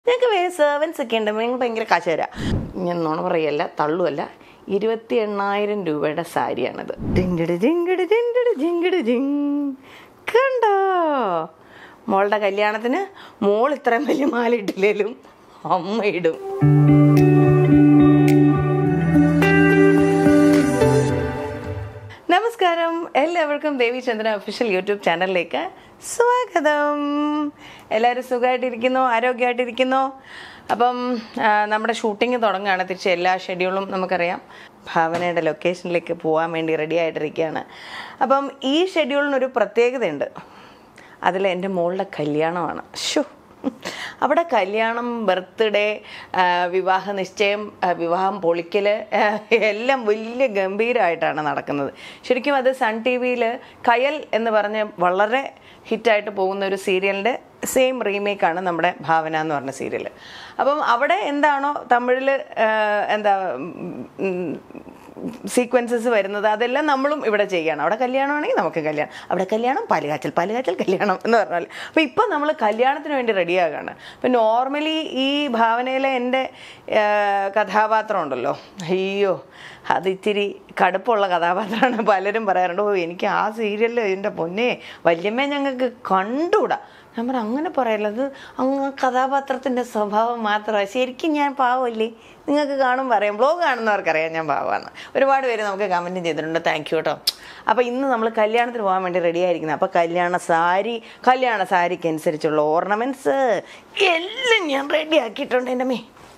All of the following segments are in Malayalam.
ഞങ്ങൾക്ക് വേറെ സെർവൻസ് ഒക്കെ ഉണ്ട് നിങ്ങൾ ഭയങ്കര കാശ് തരാം ഞാൻ നുണ പറയല്ല തള്ളുമല്ല ഇരുപത്തി എണ്ണായിരം രൂപയുടെ സാരിയാണിത് ജിങ്കിട് ജിങ്കിട് ജിങ്കിട് ജിങ്കിട് ജിങ് കണ്ടോ മോളുടെ കല്യാണത്തിന് മോൾ ഇത്രയും വലിയ മാല ഇട്ടില്ലേലും അമ്മ ഇടും നമസ്കാരം എല്ലാവർക്കും ദേവി ചന്ദ്രൻ ഒഫീഷ്യൽ യൂട്യൂബ് ചാനലിലേക്ക് സ്വാഗതം എല്ലാവരും സുഖമായിട്ടിരിക്കുന്നോ ആരോഗ്യമായിട്ടിരിക്കുന്നോ അപ്പം ആ, നമ്മുടെ ഷൂട്ടിംഗ് തുടങ്ങുകയാണ് തിരിച്ച് എല്ലാ ഷെഡ്യൂളും നമുക്കറിയാം ഭാവനയുടെ ലൊക്കേഷനിലേക്ക് പോകാൻ വേണ്ടി റെഡി ആയിട്ടിരിക്കുകയാണ് അപ്പം ഈ ഷെഡ്യൂളിനൊരു പ്രത്യേകതയുണ്ട് അതിൽ എൻ്റെ മോളുടെ കല്യാണമാണ് ഷോ അവിടെ കല്യാണം ബർത്ത്ഡേ വിവാഹ നിശ്ചയം ആ, വിവാഹം പൊളിക്കൽ എല്ലാം വലിയ ഗംഭീരമായിട്ടാണ് നടക്കുന്നത് ശരിക്കും അത് സൺ ടി വിയിൽ കയൽ എന്ന് പറഞ്ഞ് വളരെ ഹിറ്റായിട്ട് പോകുന്ന ഒരു സീരിയലിൻ്റെ സെയിം റീമേക്കാണ് നമ്മുടെ ഭാവന എന്ന് പറഞ്ഞ സീരിയൽ അപ്പം അവിടെ എന്താണോ തമിഴിൽ എന്താ സീക്വൻസസ് വരുന്നത് അതെല്ലാം നമ്മളും ഇവിടെ ചെയ്യണം അവിടെ കല്യാണമാണെങ്കിൽ നമുക്ക് കല്യാണം അവിടെ കല്യാണം പാലുകാച്ചൽ പാലുകാച്ചൽ കല്യാണം എന്ന് പറഞ്ഞാൽ അപ്പോൾ ഇപ്പം നമ്മൾ കല്യാണത്തിന് വേണ്ടി റെഡിയാകാണ് അപ്പം നോർമലി ഈ ഭാവനയിലെ എൻ്റെ ആ, കഥാപാത്രം ഉണ്ടല്ലോ അയ്യോ അത് ഇത്തിരി കടുപ്പമുള്ള കഥാപാത്രമാണ് പലരും പറയാറുണ്ട് ഓ എനിക്ക് ആ സീരിയലിൽ എൻ്റെ പൊന്നെ വല്യമ്മേ ഞങ്ങൾക്ക് കണ്ടുകൂടാ ഞാൻ പറഞ്ഞു അങ്ങനെ പറയല്ല അത് അങ്ങ് കഥാപാത്രത്തിൻ്റെ സ്വഭാവം മാത്രമാണ് ശരിക്കും ഞാൻ പാവമല്ലേ നിങ്ങൾക്ക് കാണും പറയാം ബ്ലോഗ് കാണുന്നവർക്കറിയാം ഞാൻ പാവമാണ് ഒരുപാട് പേര് നമുക്ക് കമൻറ്റ് ചെയ്തിട്ടുണ്ട് താങ്ക് യു കേട്ടോ അപ്പോൾ ഇന്ന് നമ്മൾ കല്യാണത്തിന് പോകാൻ വേണ്ടി റെഡി ആയിരിക്കുന്നത് അപ്പോൾ കല്യാണ സാരി കല്യാണ സാരിക്ക് അനുസരിച്ചുള്ള ഓർണമെൻറ്റ്സ് എല്ലാം ഞാൻ റെഡി ആക്കിയിട്ടുണ്ട് എൻ്റെ മേ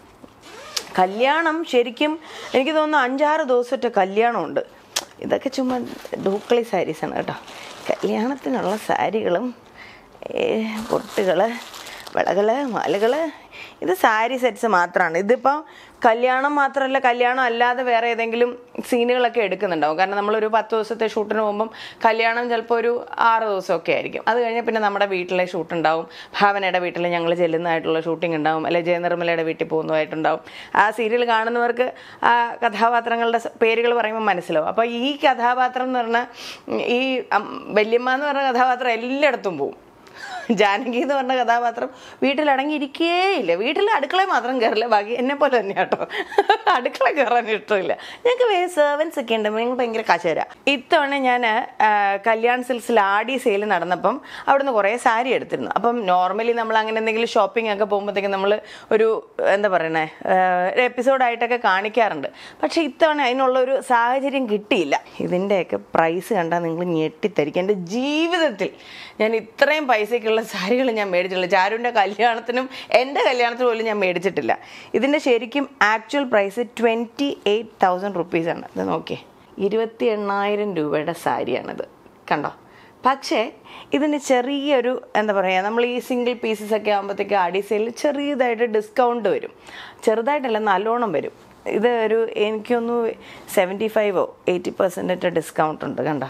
കല്യാണം ശരിക്കും എനിക്ക് തോന്നുന്നു അഞ്ചാറ് ദിവസത്തെ കല്യാണമുണ്ട് ഇതൊക്കെ ചുമ്മാ ഡൂക്കളി സാരീസാണ് കേട്ടോ കല്യാണത്തിനുള്ള സാരികളും പൊട്ടുകൾ വളകൾ മാലകൾ ഇത് സാരി സെറ്റ്സ് മാത്രമാണ് ഇതിപ്പോൾ കല്യാണം മാത്രമല്ല കല്യാണം അല്ലാതെ വേറെ ഏതെങ്കിലും സീനുകളൊക്കെ എടുക്കുന്നുണ്ടാവും കാരണം നമ്മളൊരു പത്ത് ദിവസത്തെ ഷൂട്ടിന് പോകുമ്പം കല്യാണം ചിലപ്പോൾ ഒരു ആറ് ദിവസമൊക്കെ ആയിരിക്കും അത് കഴിഞ്ഞാൽ പിന്നെ നമ്മുടെ വീട്ടിലെ ഷൂട്ട് ഉണ്ടാവും ഭാവനയുടെ വീട്ടിൽ ഞങ്ങൾ ചെല്ലുന്നതായിട്ടുള്ള ഷൂട്ടിംഗ് ഉണ്ടാവും അല്ലെങ്കിൽ ജയനിർമ്മലയുടെ വീട്ടിൽ പോകുന്നതായിട്ടുണ്ടാവും ആ സീരിയൽ കാണുന്നവർക്ക് ആ കഥാപാത്രങ്ങളുടെ സ- പേരുകൾ പറയുമ്പോൾ മനസ്സിലാവും അപ്പോൾ ഈ കഥാപാത്രം എന്ന് പറഞ്ഞാൽ ഈ അം- വല്യമ്മ എന്ന് പറഞ്ഞ കഥാപാത്രം എല്ലായിടത്തും പോവും ജാനകി എന്ന് പറഞ്ഞ കഥാപാത്രം വീട്ടിലടങ്ങിയിരിക്കേയില്ല വീട്ടിൽ അടുക്കളയിൽ മാത്രം കയറില്ല ബാക്കി എന്നെ പോലെ തന്നെ കേട്ടോ അടുക്കള കയറാൻ ഇഷ്ടമില്ല ഞങ്ങൾക്ക് വേറെ സെർവൻസ് ഒക്കെ ഉണ്ട് നിങ്ങൾ ഭയങ്കര കാശ് തരാം ഇത്തവണ ഞാൻ കല്യാൺ സിൽസിൽ ആടി സെയിൽ നടന്നപ്പം അവിടുന്ന് കുറേ സാരി എടുത്തിരുന്നു അപ്പം നോർമലി നമ്മൾ അങ്ങനെ എന്തെങ്കിലും ഷോപ്പിംഗ് ഒക്കെ പോകുമ്പോഴത്തേക്കും നമ്മൾ ഒരു എന്താ പറയണേ ഒരു എപ്പിസോഡായിട്ടൊക്കെ കാണിക്കാറുണ്ട് പക്ഷേ ഇത്തവണ അതിനുള്ള ഒരു സാഹചര്യം കിട്ടിയില്ല ഇതിൻ്റെയൊക്കെ പ്രൈസ് കണ്ടാൽ നിങ്ങൾ ഞെട്ടിത്തരിക്കും എൻ്റെ ജീവിതത്തിൽ ഞാൻ ഇത്രയും പൈസയ്ക്കുള്ള സാരികൾ ഞാൻ മേടിച്ചിട്ടില്ല ചാരുവിൻ്റെ കല്യാണത്തിനും എൻ്റെ കല്യാണത്തിനും പോലും ഞാൻ മേടിച്ചിട്ടില്ല ഇതിൻ്റെ ശരിക്കും actual price twenty eight thousand റുപ്പീസാണ് ഇത് നോക്കിയേ ഇരുപത്തി എണ്ണായിരം രൂപയുടെ സാരിയാണിത് കണ്ടോ പക്ഷേ ഇതിന് ചെറിയൊരു എന്താ പറയുക നമ്മൾ ഈ സിംഗിൾ പീസസ് ഒക്കെ ആകുമ്പോഴത്തേക്ക് അടിസയിൽ ചെറിയതായിട്ട് ഡിസ്കൗണ്ട് വരും ചെറുതായിട്ടല്ല നല്ലോണം വരും ഇത് ഒരു എനിക്കൊന്ന് സെവൻറ്റി ഫൈവോ എയ്റ്റി പെർസെൻറ്റേജ് ഡിസ്കൗണ്ട് ഉണ്ട് കണ്ടോ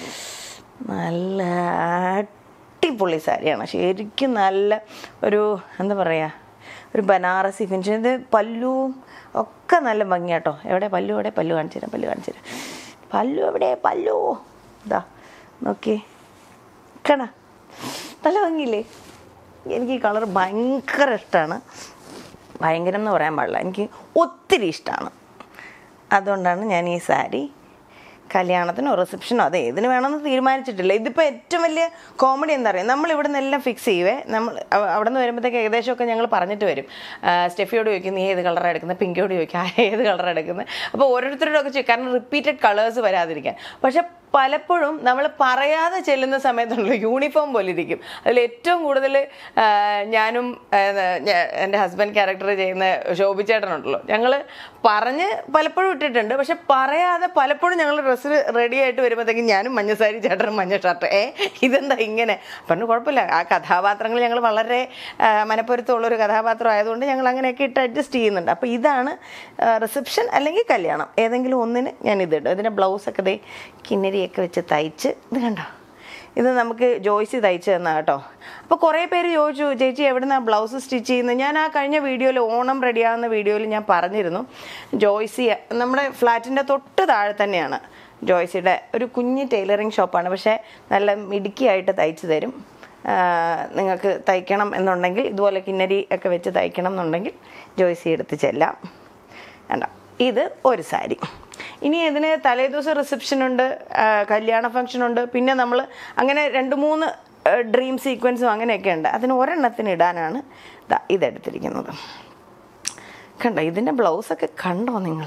നല്ല അടിപൊളി സാരിയാണ് ശരിക്കും നല്ല ഒരു എന്താ പറയുക ഒരു ബനാറസി ഫിനിഷ് ഇത് പല്ലുവും ഒക്കെ നല്ല ഭംഗിയാട്ടോ എവിടെ പല്ലു എവിടെ പല്ലു കാണിച്ചു തരാം പല്ലു കാണിച്ചു തരാം പല്ലു എവിടെ പല്ലു ഇതാ നോക്കി കണ നല്ല ഭംഗിയില്ലേ എനിക്ക് ഈ കളർ ഭയങ്കര ഇഷ്ടമാണ് ഭയങ്കരം എന്ന് പറയാൻ പാടില്ല എനിക്ക് ഒത്തിരി ഇഷ്ടമാണ് അതുകൊണ്ടാണ് ഞാൻ ഈ സാരി കല്യാണത്തിനോ റിസപ്ഷനോ അത് ഏതിന് വേണമെന്ന് തീരുമാനിച്ചിട്ടില്ല ഇതിപ്പോൾ ഏറ്റവും വലിയ കോമഡി എന്താ പറയുക നമ്മൾ ഇവിടെ നിന്നെല്ലാം ഫിക്സ് ചെയ്യുവേ നമ്മൾ അവ- അവിടെ നിന്ന് വരുമ്പോഴത്തേക്ക് ഏകദേശമൊക്കെ ഞങ്ങൾ പറഞ്ഞിട്ട് വരും ആ, സ്റ്റെഫിയോട് ചോദിക്കും നീ ഏത് കളറാണ് എടുക്കുന്നത് പിങ്കിയോട് ചോദിക്കും ആ ഏത് കളറാണ് എടുക്കുന്നത് അപ്പോൾ ഓരോരുത്തരോടും ഒക്കെ ചോദിക്കും കാരണം റിപ്പീറ്റഡ് കളേഴ്സ് വരാതിരിക്കാൻ പക്ഷെ പലപ്പോഴും നമ്മൾ പറയാതെ ചെല്ലുന്ന സമയത്തുണ്ടല്ലോ യൂണിഫോം പോലെ ഇരിക്കും അതിൽ ഏറ്റവും കൂടുതൽ ആ, ഞാനും ആ, ഞാ- എൻ്റെ ഹസ്ബൻഡ് ക്യാരക്ടർ ചെയ്യുന്ന ശോഭിച്ചേട്ടനുണ്ടല്ലോ ഞങ്ങൾ പറഞ്ഞ് പലപ്പോഴും ഇട്ടിട്ടുണ്ട് പക്ഷെ പറയാതെ പലപ്പോഴും ഞങ്ങൾ ഡ്രസ്സ് റെഡി ആയിട്ട് വരുമ്പോഴത്തേക്കും ഞാനും മഞ്ഞ സാരി ചേട്ടനും മഞ്ഞ ഷർട്ട് ഏ ഇതെന്താ ഇങ്ങനെ പറഞ്ഞു കുഴപ്പമില്ല ആ കഥാപാത്രങ്ങൾ ഞങ്ങൾ വളരെ ആ, മനപ്പൊരുത്തമുള്ളൊരു കഥാപാത്രം ആയതുകൊണ്ട് ഞങ്ങൾ അങ്ങനെയൊക്കെ ഇട്ട് അഡ്ജസ്റ്റ് ചെയ്യുന്നുണ്ട് അപ്പോൾ ഇതാണ് റിസപ്ഷൻ അല്ലെങ്കിൽ കല്യാണം ഏതെങ്കിലും ഒന്നിന് ഞാൻ ഇതിടും ഇതിൻ്റെ ബ്ലൗസൊക്കെ ദേ കിന്നരിയൊക്കെ വെച്ച് തയ്ച്ച് ഇത് കണ്ടോ ഇത് നമുക്ക് ജോയ്സി തയ്ച്ചു തന്നാ കേട്ടോ അപ്പോൾ കുറേ പേര് ചോദിച്ചു ചേച്ചി എവിടുന്ന ബ്ലൗസ് സ്റ്റിച്ച് ചെയ്യുന്നത് ഞാൻ ആ കഴിഞ്ഞ വീഡിയോയിൽ ഓണം റെഡിയാകുന്ന വീഡിയോയിൽ ഞാൻ പറഞ്ഞിരുന്നു ജോയ്സി നമ്മുടെ ഫ്ലാറ്റിൻ്റെ തൊട്ട് താഴെ തന്നെയാണ് ജോയ്സിയുടെ ഒരു കുഞ്ഞ് ടൈലറിങ് ഷോപ്പാണ് പക്ഷേ നല്ല മിടുക്കിയായിട്ട് തയ്ച്ചു തരും ആ, നിങ്ങൾക്ക് തയ്ക്കണം എന്നുണ്ടെങ്കിൽ ഇതുപോലെ കിന്നരി ഒക്കെ വെച്ച് തയ്ക്കണം എന്നുണ്ടെങ്കിൽ ജോയ്സി എടുത്ത് ചെല്ലാം വേണ്ട ഇത് ഒരു സാരി ഇനി ഇതിന് തലേദിവസം റിസപ്ഷൻ ഉണ്ട് ആ, കല്യാണ ഫംഗ്ഷൻ ഉണ്ട് പിന്നെ നമ്മൾ അങ്ങനെ രണ്ട് മൂന്ന് ഡ്രീം സീക്വൻസും അങ്ങനെയൊക്കെ ഉണ്ട് അതിന് ഒരെണ്ണത്തിന് ഇടാനാണ് ദാ ഇതെടുത്തിരിക്കുന്നത് കണ്ടോ ഇതിൻ്റെ ബ്ലൗസൊക്കെ കണ്ടോ നിങ്ങൾ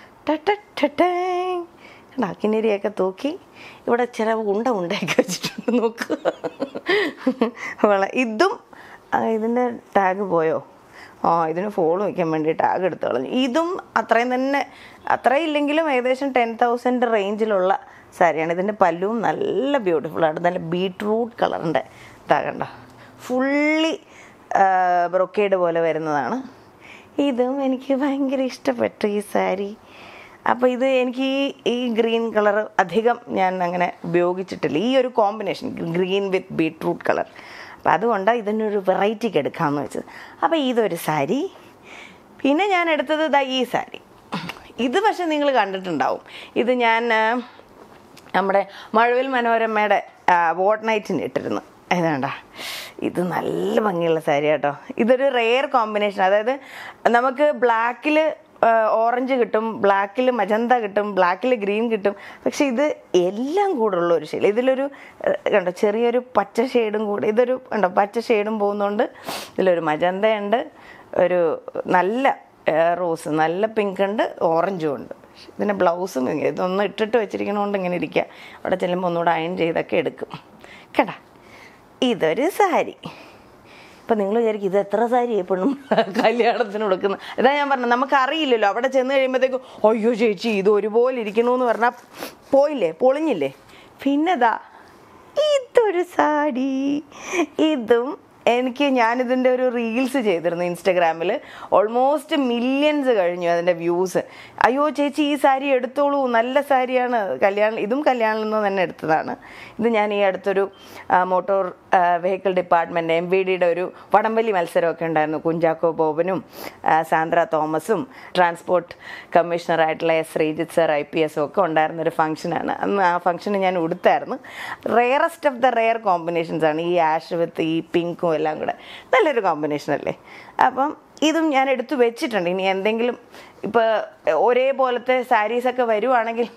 കണ്ടോ കിന്നരിയൊക്കെ തൂക്കി ഇവിടെ ചില ഉണ്ട ഉണ്ടയൊക്കെ വെച്ചിട്ടുണ്ട് നോക്ക് വള- ഇതും ആ, ഇതിൻ്റെ ടാഗ് പോയോ ആ ഇതിന് ഫോളോ വയ്ക്കാൻ വേണ്ടി ടാഗ് എടുത്ത് കളഞ്ഞു ഇതും അത്രയും തന്നെ അത്രയും ഇല്ലെങ്കിലും ഏകദേശം ടെൻ തൗസൻഡ് റേഞ്ചിലുള്ള സാരിയാണ് ഇതിൻ്റെ പല്ലുവും നല്ല ബ്യൂട്ടിഫുൾ ആണ് നല്ല ബീട്രൂട്ട് കളറിൻ്റെ ഇതാകണ്ട ഫുള്ളി ബ്രൊക്കേഡ് പോലെ വരുന്നതാണ് ഇതും എനിക്ക് ഭയങ്കര ഇഷ്ടപ്പെട്ടു ഈ സാരി അപ്പോൾ ഇത് എനിക്ക് ഈ ഈ ഗ്രീൻ കളർ അധികം ഞാൻ അങ്ങനെ ഉപയോഗിച്ചിട്ടില്ല ഈ ഒരു combination green with beetroot colour അപ്പോൾ അതുകൊണ്ടാണ് ഇതിനൊരു വെറൈറ്റിക്ക് എടുക്കാമെന്ന് വെച്ചത് അപ്പോൾ ഇതൊരു സാരി പിന്നെ ഞാൻ എടുത്തത് ദാ ഈ സാരി ഇത് പക്ഷെ നിങ്ങൾ കണ്ടിട്ടുണ്ടാവും ഇത് ഞാൻ ആ, നമ്മുടെ മഴവിൽ മനോരമയുടെ വോട്ട് നൈറ്റിന് ഇട്ടിരുന്നു ഇതാണ്ട ഇത് നല്ല ഭംഗിയുള്ള സാരി കേട്ടോ ഇതൊരു റെയർ കോമ്പിനേഷൻ അതായത് നമുക്ക് ബ്ലാക്കിൽ ഓറഞ്ച് കിട്ടും ബ്ലാക്കിൽ മജന്ത കിട്ടും ബ്ലാക്കിൽ ഗ്രീൻ കിട്ടും പക്ഷെ ഇത് എല്ലാം കൂടെ ഉള്ള ഒരു ശൈലി ഇതിലൊരു ഏഹ്, കണ്ടോ ചെറിയൊരു പച്ച ഷെയ്ഡും കൂടെ ഇതൊരു കണ്ടോ പച്ച ഷെയ്ഡും പോകുന്നുണ്ട് ഇതിലൊരു മജന്തയുണ്ട് ഒരു നല്ല ഏഹ്, റോസ് നല്ല പിങ്ക് ഉണ്ട് ഓറഞ്ചും ഉണ്ട് ഇതിൻ്റെ ബ്ലൗസും ഇങ്ങനെ ഇതൊന്നും ഇട്ടിട്ട് വെച്ചിരിക്കണോണ്ട് ഇങ്ങനെ ഇരിക്കുക അവിടെ ചെല്ലുമ്പോൾ ഒന്നുകൂടെ അയൺ ചെയ്തൊക്കെ എടുക്കും കേട്ടാ ഇതൊരു സാരി ഇപ്പം നിങ്ങൾ വിചാരിക്കും ഇത് എത്ര സാരി പെണ്ണും കല്യാണത്തിന് കൊടുക്കുന്നത് ഇതാ ഞാൻ പറഞ്ഞത് നമുക്കറിയില്ലല്ലോ അവിടെ ചെന്ന് കഴിയുമ്പോഴത്തേക്കും അയ്യോ ചേച്ചി ഇത് ഒരുപോലെ ഇരിക്കണമെന്ന് പറഞ്ഞാൽ പോയില്ലേ പൊളിഞ്ഞില്ലേ പിന്നെതാ ഇതൊരു സാരി ഇതും എനിക്ക് ഞാനിതിൻ്റെ ഒരു റീൽസ് ചെയ്തിരുന്നു ഇൻസ്റ്റഗ്രാമിൽ ഓൾമോസ്റ്റ് മില്യൺസ് കഴിഞ്ഞു അതിൻ്റെ വ്യൂസ് അയ്യോ ചേച്ചി ഈ സാരി എടുത്തോളൂ നല്ല സാരിയാണ് കല്യാണം ഇതും കല്യാണിൽ നിന്ന് തന്നെ എടുത്തതാണ് ഇത് ഞാൻ ഈ അടുത്തൊരു motor vehicle department M V ഡിയുടെ ഒരു വടംവലി മത്സരമൊക്കെ ഉണ്ടായിരുന്നു കുഞ്ചാക്കോ ബോബനും ആ, സാന്ദ്ര തോമസും ട്രാൻസ്പോർട്ട് കമ്മീഷണറായിട്ടുള്ള S Sreejith sir I P എസും ഒക്കെ ഉണ്ടായിരുന്ന ഒരു ഫംഗ്ഷനാണ് അന്ന് ആ ഫംഗ്ഷന് ഞാൻ ഉടുത്തായിരുന്നു rarest of the rare combinations ആണ് ഈ ആഷ് വിത്ത് ഈ പിങ്കും എല്ലാം കൂടെ നല്ലൊരു കോമ്പിനേഷൻ അല്ലേ അപ്പം ഇതും ഞാൻ എടുത്തു വെച്ചിട്ടുണ്ട് ഇനി എന്തെങ്കിലും ഇപ്പോൾ ഒരേപോലത്തെ സാരീസൊക്കെ വരുവാണെങ്കിൽ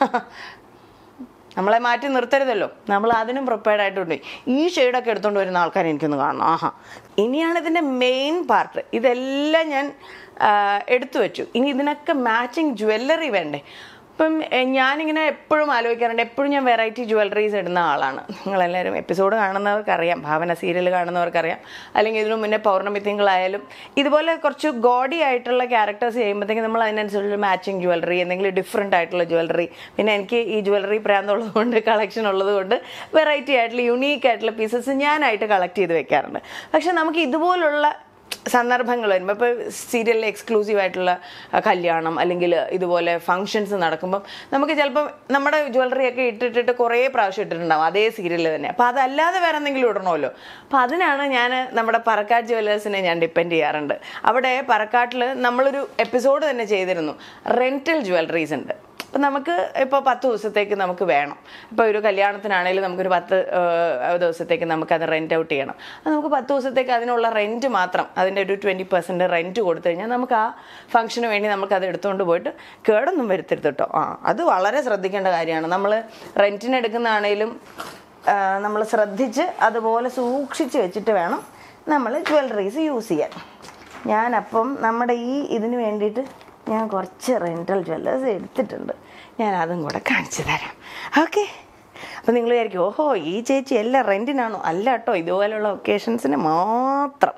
നമ്മളെ മാറ്റി നിർത്തരുതല്ലോ നമ്മൾ അതിനും പ്രിപ്പയർഡ് ആയിട്ടുണ്ട് ഈ ഷെയ്ഡൊക്കെ എടുത്തുകൊണ്ട് വരുന്ന ആൾക്കാരെ എനിക്കൊന്ന് കാണണം ആഹാ ഇനിയാണ് ഇതിൻ്റെ മെയിൻ പാർട്ട് ഇതെല്ലാം ഞാൻ ആ, എടുത്തു വെച്ചു ഇനി ഇതിനൊക്കെ മാച്ചിങ് ജ്വല്ലറി വേണ്ടേ ഇപ്പം എ, ഞാനിങ്ങനെ എപ്പോഴും ആലോചിക്കാറുണ്ട് എപ്പോഴും ഞാൻ വെറൈറ്റി ജ്വല്ലറീസ് ഇടുന്ന ആളാണ് നിങ്ങളെല്ലാവരും എപ്പിസോഡ് കാണുന്നവർക്കറിയാം ഭാവന സീരിയൽ കാണുന്നവർക്കറിയാം അല്ലെങ്കിൽ ഇതിനു മുന്നേ പൗർണമി തിങ്കളായാലും ഇതുപോലെ കുറച്ച് ഗോഡി ആയിട്ടുള്ള ക്യാരക്ടേഴ്സ് ചെയ്യുമ്പോഴത്തേക്കും നമ്മൾ അതിനനുസരിച്ച് മാച്ചിങ് ജ്വല്ലറി എന്തെങ്കിലും ഡിഫറെൻ്റ് ആയിട്ടുള്ള ജ്വല്ലറി പിന്നെ എനിക്ക് ഈ ജ്വല്ലറി പ്രാന്തുള്ളത് കൊണ്ട് കളക്ഷൻ ഉള്ളത് കൊണ്ട് വെറൈറ്റി ആയിട്ടുള്ള യുണീക്ക് ആയിട്ടുള്ള പീസസ് ഞാനായിട്ട് കളക്ട് ചെയ്ത് വെക്കാറുണ്ട് പക്ഷെ നമുക്ക് ഇതുപോലുള്ള സന്ദർഭങ്ങൾ വരുമ്പോൾ ഇപ്പോൾ സീരിയലിൽ എക്സ്ക്ലൂസീവ് ആയിട്ടുള്ള ആ, കല്യാണം അല്ലെങ്കിൽ ഇതുപോലെ ഫങ്ഷൻസ് നടക്കുമ്പം നമുക്ക് ചിലപ്പം നമ്മുടെ ജ്വല്ലറി ഒക്കെ ഇട്ടിട്ടിട്ട് കുറേ പ്രാവശ്യം ഇട്ടിട്ടുണ്ടാവും അതേ സീരിയലിൽ തന്നെ അപ്പോൾ അതല്ലാതെ വേറെ എന്തെങ്കിലും ഇടണമല്ലോ അപ്പോൾ അതിനാണ് ഞാൻ നമ്മുടെ പറക്കാട് ജ്വല്ലേഴ്സിനെ ഞാൻ ഡിപ്പെൻഡ് ചെയ്യാറുണ്ട് അവിടെ പറക്കാട്ടിൽ നമ്മളൊരു എപ്പിസോഡ് തന്നെ ചെയ്തിരുന്നു റെൻറ്റൽ ജ്വല്ലറീസ് ഉണ്ട് അപ്പം നമുക്ക് ഇപ്പോൾ പത്ത് ദിവസത്തേക്ക് നമുക്ക് വേണം ഇപ്പോൾ ഒരു കല്യാണത്തിനാണെങ്കിലും നമുക്കൊരു പത്ത് ഏഹ്, ദിവസത്തേക്ക് നമുക്കത് റെൻറ്റ് ഔട്ട് ചെയ്യണം അത് നമുക്ക് പത്ത് ദിവസത്തേക്ക് അതിനുള്ള റെൻറ്റ് മാത്രം അതിൻ്റെ ഒരു ട്വൻറ്റി പെർസെൻറ്റ് റെൻറ്റ് കൊടുത്തു കഴിഞ്ഞാൽ നമുക്ക് ആ ഫംഗ്ഷന് വേണ്ടി നമുക്കത് എടുത്തുകൊണ്ട് പോയിട്ട് കേടൊന്നും വരുത്തരുത് കേട്ടോ ആ അത് വളരെ ശ്രദ്ധിക്കേണ്ട കാര്യമാണ് നമ്മൾ റെൻറ്റിന് എടുക്കുന്നതാണേലും നമ്മൾ ശ്രദ്ധിച്ച് അതുപോലെ സൂക്ഷിച്ച് വെച്ചിട്ട് വേണം നമ്മൾ ജ്വല്ലറീസ് യൂസ് ചെയ്യാൻ ഞാനപ്പം നമ്മുടെ ഈ ഇതിന് വേണ്ടിയിട്ട് ഞാൻ കുറച്ച് റെൻറ്റൽ ജ്വല്ലേഴ്സ് എടുത്തിട്ടുണ്ട് ഞാൻ അതും കൂടെ കാണിച്ചു തരാം ഓക്കെ അപ്പം നിങ്ങൾ വിചാരിക്കും ഓഹോ ഈ ചേച്ചി എല്ലാം റെൻറ്റിനാണോ അല്ല കേട്ടോ ഇതുപോലെയുള്ള ഒക്കേഷൻസിന് മാത്രം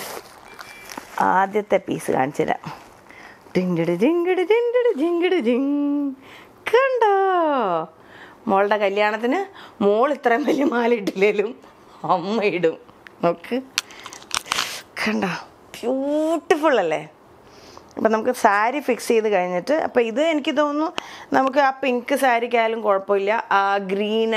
ആദ്യത്തെ പീസ് കാണിച്ചു തരാം ടിങ്കിട് ജിങ്കിട് ജിങ്കിട് ജിങ്കിട് ജിങ് കണ്ടോ മോളുടെ കല്യാണത്തിന് മോൾ ഇത്രയും വലിയ മാല ഇട്ടില്ലേലും അമ്മ ഇടും നോക്ക് കണ്ടോ ബ്യൂട്ടിഫുൾ അല്ലേ അപ്പം നമുക്ക് സാരി ഫിക്സ് ചെയ്ത് കഴിഞ്ഞിട്ട് അപ്പോൾ ഇത് എനിക്ക് തോന്നുന്നു നമുക്ക് ആ പിങ്ക് സാരിക്കായാലും കുഴപ്പമില്ല ആ ഗ്രീൻ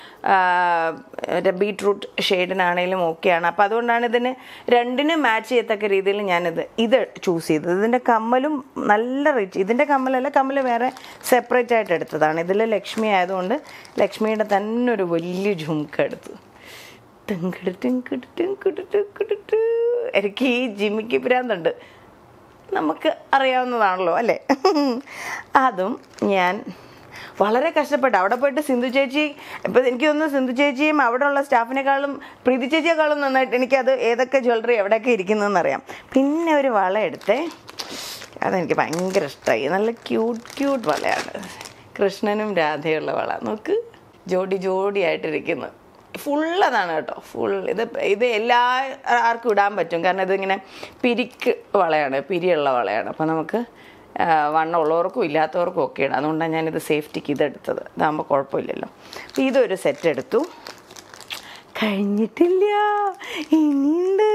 ആൻഡ് ബീട്രൂട്ട് ഷെയ്ഡിനാണേലും ഓക്കെയാണ് അപ്പോൾ അതുകൊണ്ടാണ് ഇതിന് രണ്ടിന് മാച്ച് ചെയ്യത്തക്ക രീതിയിൽ ഞാനിത് ഇത് ചൂസ് ചെയ്തത് ഇതിൻ്റെ കമ്മലും നല്ല റിച്ച് ഇതിൻ്റെ കമ്മലല്ല കമ്മൽ വേറെ സെപ്പറേറ്റ് ആയിട്ട് എടുത്തതാണ് ഇതിൽ ലക്ഷ്മി ആയതുകൊണ്ട് ലക്ഷ്മിയുടെ തന്നെ ഒരു വലിയ ജുംക്ക എടുത്തു ടിങ്കിട് ടിങ്കിട് ടിങ്കിട് ടിങ്കിട്. എനിക്ക് ഈ ജിമ്മിക്ക് ഭ്രാന്തുണ്ട് നമുക്ക് അറിയാവുന്നതാണല്ലോ അല്ലേ അതും ഞാൻ വളരെ കഷ്ടപ്പെട്ട് അവിടെ പോയിട്ട് സിന്ധു ചേച്ചി ഇപ്പം എനിക്ക് തോന്നുന്നു സിന്ധു ചേച്ചിയും അവിടെ ഉള്ള സ്റ്റാഫിനേക്കാളും പ്രീതി ചേച്ചിയെക്കാളും നന്നായിട്ട് എനിക്കത് ഏതൊക്കെ ജ്വല്ലറി എവിടെയൊക്കെ ഇരിക്കുന്നതെന്ന് അറിയാം പിന്നെ ഒരു വള എടുത്തേ അതെനിക്ക് ഭയങ്കര ഇഷ്ടമായി നല്ല ക്യൂട്ട് ക്യൂട്ട് വളയാണ് കൃഷ്ണനും രാധയുള്ള വള നോക്ക് ജോഡി ജോഡി ആയിട്ടിരിക്കുന്നു ഫുൾ അതാണ് കേട്ടോ ഫുൾ ഇത് ഇത് എല്ലാ ആർക്കും ഇടാൻ പറ്റും കാരണം ഇതിങ്ങനെ പിരിക്ക് വളയാണ് പിരിയുള്ള വളയാണ് അപ്പോൾ നമുക്ക് ആ, വണ്ണം ഉള്ളവർക്കും ഇല്ലാത്തവർക്കും ഒക്കെ ഇടാം അതുകൊണ്ടാണ് ഞാനിത് സേഫ്റ്റിക്ക് ഇതെടുത്തത് ഇതാകുമ്പോൾ കുഴപ്പമില്ലല്ലോ അപ്പോൾ ഇതൊരു സെറ്റ് എടുത്തു കഴിഞ്ഞിട്ടില്ല ഇനിയുണ്ട്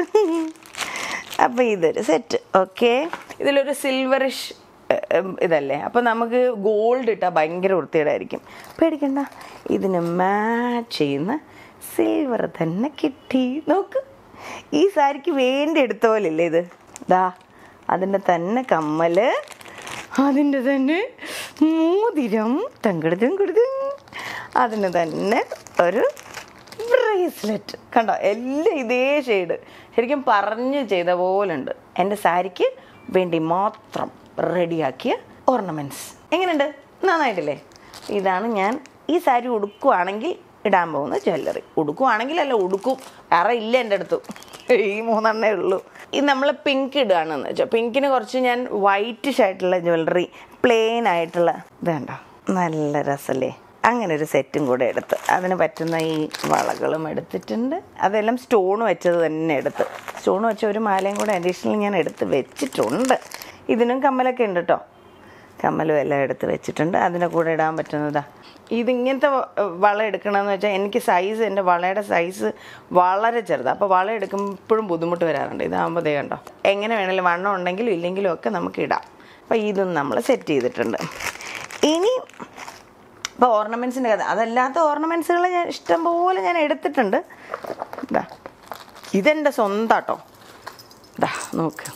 അപ്പോൾ ഇതൊരു സെറ്റ് ഓക്കെ ഇതിലൊരു സിൽവറിഷ് ഇതല്ലേ അപ്പോൾ നമുക്ക് ഗോൾഡ് ഇട്ടാൽ ഭയങ്കര വൃത്തികേടായിരിക്കും പേടിക്കണ്ട ഇതിന് മാച്ച് ചെയ്യുന്ന സിൽവർ തന്നെ കിട്ടി നോക്ക് ഈ സാരിക്ക് വേണ്ടി എടുത്ത പോലില്ലേ ഇത് ദാ അതിൻ്റെ തന്നെ കമ്മല് അതിൻ്റെ തന്നെ മോതിരം തങ്കടുത്തും കൊടുത്തും അതിന് തന്നെ ഒരു ബ്രേസ്ലെറ്റ് കണ്ടോ എല്ലാം ഇതേ ഷെയ്ഡ് ശരിക്കും പറഞ്ഞു ചെയ്ത പോലെ ഉണ്ട് എൻ്റെ സാരിക്ക് വേണ്ടി മാത്രം റെഡിയാക്കിയ ഓർണമെൻറ്റ്സ് എങ്ങനെയുണ്ട് നന്നായിട്ടില്ലേ ഇതാണ് ഞാൻ ഈ സാരി ഉടുക്കുവാണെങ്കിൽ ഇടാൻ പോകുന്ന ജ്വല്ലറി ഉടുക്കുവാണെങ്കിൽ അല്ല ഉടുക്കും വേറെ ഇല്ല എൻ്റെ അടുത്ത് ഈ മൂന്നെണ്ണേ ഉള്ളൂ ഇത് നമ്മൾ പിങ്ക് ഇടുകയാണെന്ന് വെച്ചാൽ പിങ്കിന് കുറച്ച് ഞാൻ വൈറ്റിഷ് ആയിട്ടുള്ള ജ്വല്ലറി പ്ലെയിൻ ആയിട്ടുള്ള ഇത് കണ്ടോ നല്ല രസമല്ലേ അങ്ങനെ ഒരു സെറ്റും കൂടെ എടുത്ത് അതിന് പറ്റുന്ന ഈ വളകളും എടുത്തിട്ടുണ്ട് അതെല്ലാം സ്റ്റോൺ വെച്ചത് തന്നെ എടുത്ത് സ്റ്റോൺ വെച്ച ഒരു മാലയും കൂടെ അഡീഷണൽ ഞാൻ എടുത്ത് വെച്ചിട്ടുണ്ട് ഇതിനും കമ്മലൊക്കെ ഉണ്ട് കേട്ടോ കമ്മലും എല്ലാം എടുത്ത് വെച്ചിട്ടുണ്ട് അതിൻ്റെ കൂടെ ഇടാൻ പറ്റുന്നതാ ഇതിങ്ങനത്തെ വ- വള എടുക്കണമെന്ന് വെച്ചാൽ എനിക്ക് സൈസ് എൻ്റെ വളയുടെ സൈസ് വളരെ ചെറുതാണ് അപ്പോൾ വള എടുക്കുമ്പോഴും ബുദ്ധിമുട്ട് വരാറുണ്ട് ഇതാകുമ്പോൾ ദേ കണ്ടോ എങ്ങനെ വേണമെങ്കിലും വണ്ണം ഉണ്ടെങ്കിലും ഇല്ലെങ്കിലും ഒക്കെ നമുക്ക് ഇടാം അപ്പോൾ ഇതും നമ്മൾ സെറ്റ് ചെയ്തിട്ടുണ്ട് ഇനി ഇപ്പോൾ ഓർണമെൻറ്റ്സിൻ്റെ കഥ അതല്ലാത്ത ഓർണമെൻറ്റ്സുകൾ ഞാൻ ഇഷ്ടം പോലെ ഞാൻ എടുത്തിട്ടുണ്ട് ഇതാ ഇതെൻ്റെ സ്വന്താട്ടോ ഇതാ നോക്ക്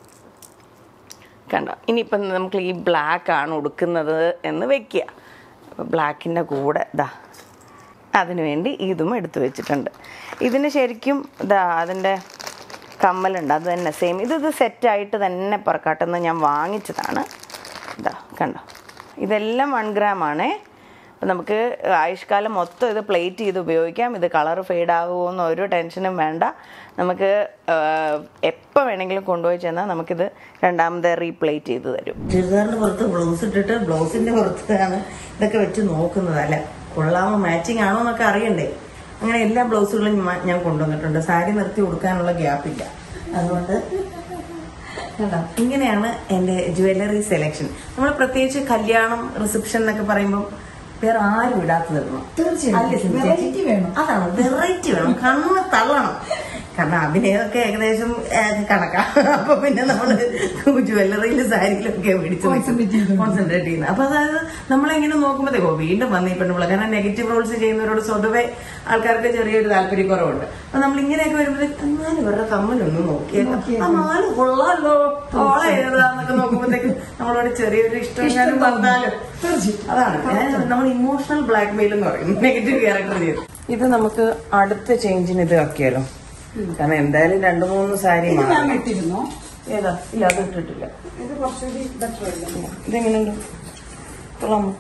കണ്ടോ ഇനിയിപ്പം നമുക്ക് ഈ ബ്ലാക്ക് ആണ് ഉടുക്കുന്നത് എന്ന് വെക്കുക അപ്പോൾ ബ്ലാക്കിൻ്റെ കൂടെ ഇതാ അതിനു വേണ്ടി ഇതും എടുത്തു വെച്ചിട്ടുണ്ട് ഇതിന് ശരിക്കും ഇതാ അതിൻ്റെ കമ്മലുണ്ട് അത് തന്നെ സെയിം ഇത് ഇത് സെറ്റായിട്ട് തന്നെ പറക്കാട്ടെന്ന് ഞാൻ വാങ്ങിച്ചതാണ് ഇതാ കണ്ടോ ഇതെല്ലാം വൺ ഗ്രാം ആണേ അപ്പം നമുക്ക് ആയുഷ്കാലം മൊത്തം ഇത് പ്ലേറ്റ് ചെയ്ത് ഉപയോഗിക്കാം ഇത് കളർ ഫെയ്ഡ് ആകുമോ ഒരു ടെൻഷനും വേണ്ട നമുക്ക് എപ്പോൾ വേണമെങ്കിലും കൊണ്ടുപോയി ചെന്നാൽ നമുക്കിത് രണ്ടാമത് റീപ്ലേറ്റ് ചെയ്ത് തരും ചുരിദാറിന് പുറത്ത് ബ്ലൗസ് ഇട്ടിട്ട് ബ്ലൗസിന്റെ പുറത്താണ് ഇതൊക്കെ വെച്ച് നോക്കുന്നത് അല്ല കൊള്ളാമോ മാച്ചിങ് ആണോ എന്നൊക്കെ അറിയണ്ടേ അങ്ങനെ എല്ലാ ബ്ലൗസുകളും ഞാൻ- ഞാൻ കൊണ്ടുവന്നിട്ടുണ്ട് സാരി നിർത്തി കൊടുക്കാനുള്ള ഗ്യാപ്പില്ല അതുകൊണ്ട് കണ്ടോ ഇങ്ങനെയാണ് എൻ്റെ ജ്വല്ലറി സെലക്ഷൻ നമ്മൾ പ്രത്യേകിച്ച് കല്യാണം റിസപ്ഷൻ എന്നൊക്കെ പറയുമ്പോൾ വേറെ ആരും ഇടാത്തതിടണം തീർച്ചയായും. Variety വേണം. അതാണ് വെറൈറ്റി വേണം കണ്ണ് തള്ളണം കാരണം അഭിനയമൊക്കെ ഏകദേശം ഏ, കണക്കാ അപ്പൊ പിന്നെ നമ്മള് ജ്വല്ലറിയിലും സാരിയിലൊക്കെ Concentrate ചെയ്തു. കോൺസെൻട്രേറ്റ് ചെയ്യുന്നത് അപ്പൊ അതായത് നമ്മളിങ്ങനെ നോക്കുമ്പോഴത്തേക്കോ വീണ്ടും വന്ന് ഈ പെണ്ണുപിള്ള കാരണം നെഗറ്റീവ് റോൾസ് ചെയ്യുന്നവരോട് സ്വതവേ ആൾക്കാർക്ക് ചെറിയൊരു താല്പര്യക്കുറവുണ്ട് അപ്പൊ നമ്മൾ ഇങ്ങനെയൊക്കെ വരുമ്പോഴത്തേക്ക് എന്നാലും ഇവരുടെ കമ്മലൊന്നും നോക്കിയേക്കാം ആ മാല് കൊള്ളാലോ ഓള ഏതാന്നൊക്കെ നോക്കുമ്പോഴത്തേക്ക് നമ്മളോട് ചെറിയൊരു ഇഷ്ടം പറഞ്ഞാലും അതാണ് ഞാൻ- നമ്മൾ ഇമോഷണൽ ബ്ലാക്ക് മെയിൽ എന്ന് പറയും നെഗറ്റീവ് ക്യാരക്ടർ ചെയ്ത് ഇത് നമുക്ക് അടുത്ത ചേഞ്ചിന് ഇത് ആക്കിയാലോ കാരണം എന്തായാലും രണ്ടു മൂന്ന് സാരി ഞാൻ മാറും ഇട്ടിരുന്നു ഏതാ ഇല്ല അത് ഇട്ടിട്ടില്ല ഇത് കുറച്ചുകൂടി ബെറ്റർ അല്ലേ ഇതെങ്ങനെയുണ്ട് കൊള്ളാമോ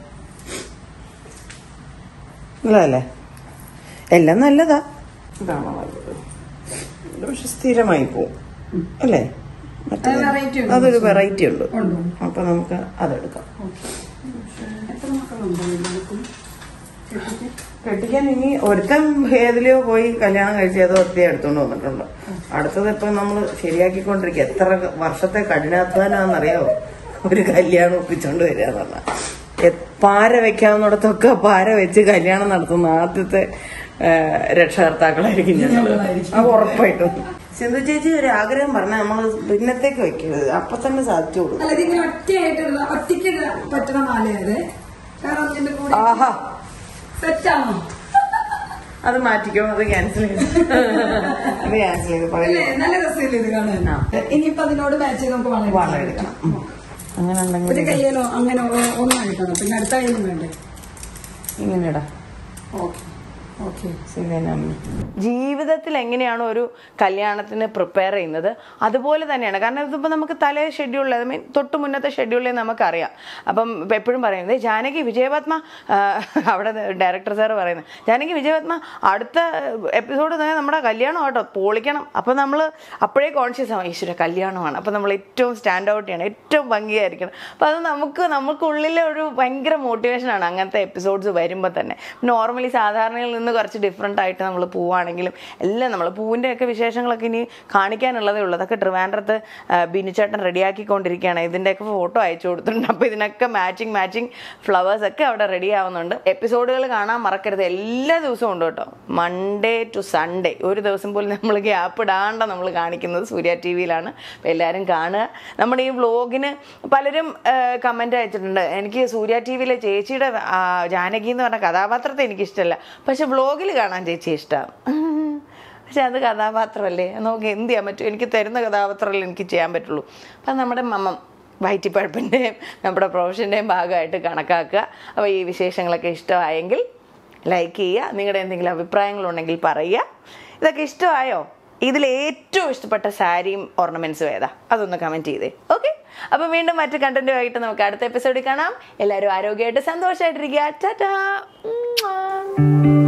നല്ലതല്ലേ എല്ലാം നല്ലതാ ഇതാണോ നല്ലത് ഇത് പക്ഷെ സ്ഥിരമായി പോവും അല്ലേ മറ്റേത് അത് variety ഉണ്ട്. അതൊരു വെറൈറ്റി ഉണ്ട് ഉണ്ട്. അപ്പൊ നമുക്ക് അതെടുക്കാം എത്ര മക്കളുണ്ടോ എല്ലാവർക്കും ചേച്ചിക്ക്? കെട്ടിക്കാൻ ഇനി ഒരുത്തൻ ഏതിലെയോ പോയി കല്യാണം കഴിച്ച് ഏതോ ഒത്തിരി എടുത്തോണ്ട് വന്നിട്ടുണ്ട് അടുത്തത് ഇപ്പൊ നമ്മൾ ശരിയാക്കിക്കൊണ്ടിരിക്കുക എത്ര വർഷത്തെ കഠിനാധ്വാനാന്നറിയാവോ ഒരു കല്യാണം ഒപ്പിച്ചോണ്ട് വരിക എന്ന് പറഞ്ഞാൽ പാര വെക്കാവുന്നിടത്തൊക്കെ പാര വെച്ച് കല്യാണം നടത്തുന്ന ആദ്യത്തെ ആ, രക്ഷകർത്താക്കളായിരിക്കും ഞങ്ങൾ ഞങ്ങളായിരിക്കും. അത് ഉറപ്പായിട്ടും സിന്ധു ചേച്ചി ഒരു ആഗ്രഹം പറഞ്ഞാൽ നമ്മൾ പിന്നത്തേക്ക് വെക്കരുത് അപ്പൊ തന്നെ സാധിച്ചു കൊടുക്കും അല്ല ഇതിങ്ങനെ ഒറ്റയായിട്ടുള്ള ഒറ്റയ്ക്ക് ഇടാൻ പറ്റുന്ന മാലയത് കാരണം അതിന്റെ കൂടെ ആഹാ സെറ്റാണോ അത് മാറ്റിക്കോ അത് ക്യാൻസൽ ചെയ്തു അത് ക്യാൻസൽ ചെയ്ത് അല്ലേ പറയുന്നത് നല്ല രസമില്ല ഇത് കാണാൻ ആ. ഇനിയിപ്പോ അതിനോട് മാച്ച് ചെയ്ത് നമുക്ക് വളരെ വളം എടുക്കണം ഉം. അങ്ങനെ ഒരു ഉണ്ടെങ്കിൽ കയ്യിലോ അങ്ങനെ ഒ- ഒന്നും എടുക്കണം പിന്നെ അടുത്ത കയ്യിലും വേണ്ടേ ഇങ്ങനെ ഇടാം ഓക്കെ ഓക്കെ ജീവിതത്തിൽ എങ്ങനെയാണോ ഒരു കല്യാണത്തിന് പ്രിപ്പയർ ചെയ്യുന്നത് അതുപോലെ തന്നെയാണ് കാരണം ഇതിപ്പോൾ നമുക്ക് തലേ ഷെഡ്യൂളിൽ ഐ മീൻ തൊട്ട് മുന്നത്തെ ഷെഡ്യൂളിൽ നമുക്കറിയാം അപ്പം ഇപ്പം എപ്പോഴും പറയുന്നത് ജാനകി വിജയപത്മ ആ, അവിടെ ഡയറക്ടർ സാർ പറയുന്നത് ജാനകി വിജയപത്മ അടുത്ത എപ്പിസോഡ് തന്നെ നമ്മുടെ കല്യാണം കേട്ടോ പൊളിക്കണം അപ്പം നമ്മൾ അപ്പോഴേ കോൺഷ്യസ് ആവും ഈശ്വര കല്യാണമാണ് അപ്പം നമ്മൾ ഏറ്റവും സ്റ്റാൻഡ് ഔട്ട് ചെയ്യണം ഏറ്റവും ഭംഗിയായിരിക്കണം അപ്പം അത് നമുക്ക് നമുക്കുള്ളിലെ ഒരു ഭയങ്കര മോട്ടിവേഷനാണ് അങ്ങനത്തെ എപ്പിസോഡ്സ് വരുമ്പോൾ തന്നെ നോർമലി സാധാരണയിൽ നിന്ന് കുറച്ച് ഡിഫറെൻ്റ് ആയിട്ട് നമ്മൾ പോവുകയാണെങ്കിലും എല്ലാം നമ്മൾ പൂവിൻ്റെ ഒക്കെ വിശേഷങ്ങളൊക്കെ ഇനി കാണിക്കാനുള്ളതേ ഉള്ളൂ അതൊക്കെ ട്രിവാൻഡ്രത്ത് ആ, ബിനുചേട്ടൻ റെഡിയാക്കിക്കൊണ്ടിരിക്കുകയാണ് ഇതിൻ്റെയൊക്കെ ഫോട്ടോ അയച്ചു കൊടുത്തിട്ടുണ്ട് അപ്പോൾ ഇതിനൊക്കെ മാച്ചിങ് മാച്ചിങ് ഫ്ലവേഴ്സ് ഒക്കെ അവിടെ റെഡി ആവുന്നുണ്ട് എപ്പിസോഡുകൾ കാണാൻ മറക്കരുത് എല്ലാ ദിവസവും ഉണ്ട് കേട്ടോ മൺഡേ ടു സൺഡേ ഒരു ദിവസം പോലും നമ്മൾ ഗ്യാപ്പ് ഇടാണ്ട നമ്മൾ കാണിക്കുന്നത് സൂര്യ ടി വിയിലാണ് അപ്പോൾ എല്ലാവരും കാണുക നമ്മുടെ ഈ വ്ലോഗിന് പലരും കമൻ്റ് അയച്ചിട്ടുണ്ട് എനിക്ക് സൂര്യ ടി വിയിലെ ചേച്ചിയുടെ ആ, ജാനകി എന്ന് പറഞ്ഞ കഥാപാത്രത്തെ എനിക്കിഷ്ടമല്ല പക്ഷെ വ്ലോഗിൽ കാണാൻ ചേച്ചി ഇഷ്ടമാണ് പക്ഷെ അത് കഥാപാത്രമല്ലേ നമുക്ക് എന്ത് ചെയ്യാൻ പറ്റും എനിക്ക് തരുന്ന കഥാപാത്രമല്ലേ എനിക്ക് ചെയ്യാൻ പറ്റുള്ളൂ അപ്പം നമ്മുടെ മമ്മം വയറ്റിപ്പഴപ്പിൻ്റെയും നമ്മുടെ പ്രൊഫഷൻ്റെയും ഭാഗമായിട്ട് കണക്കാക്കുക അപ്പോൾ ഈ വിശേഷങ്ങളൊക്കെ ഇഷ്ടമായെങ്കിൽ ലൈക്ക് ചെയ്യുക നിങ്ങളുടെ എന്തെങ്കിലും അഭിപ്രായങ്ങളുണ്ടെങ്കിൽ പറയുക ഇതൊക്കെ ഇഷ്ടമായോ ഇതിൽ ഏറ്റവും ഇഷ്ടപ്പെട്ട സാരിയും ഓർണമെൻറ്റ്സും ഏതാ അതൊന്ന് കമൻറ്റ് ചെയ്തേ ഓക്കെ അപ്പോൾ വീണ്ടും മറ്റു കണ്ടന്റുമായിട്ട് നമുക്ക് അടുത്ത എപ്പിസോഡിൽ കാണാം എല്ലാവരും ആരോഗ്യമായിട്ട് സന്തോഷമായിട്ടിരിക്കുക ടാറ്റാ